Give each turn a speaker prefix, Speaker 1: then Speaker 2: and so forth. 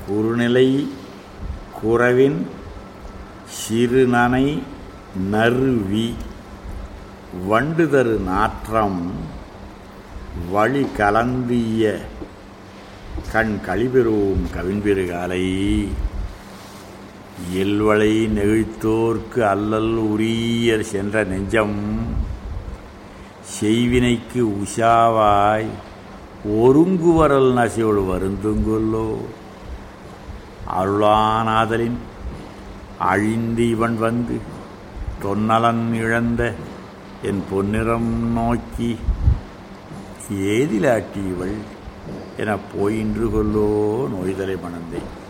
Speaker 1: குறுநிலை குறவின் சிறுநனை நறுவி வண்டுதரு நாற்றம் வழி கலந்திய கண் கழிபெறுவோம் கவின்பெருகாலை எல்வளை நெகிழ்த்தோர்க்கு அல்லல் உரியர் சென்ற நெஞ்சம் செய்வினைக்கு உஷாவாய் ஒருங்குவரல் நசையோடு வருந்துங்கொல்லோ அருளானாதலின் அழிந்து இவன் வந்து தொன்னலன் இழந்த என் பொன்னிறம் நோக்கி ஏதிலாட்டி இவள் என போயின்று கொல்லோ நோய்தலை மணந்தேன்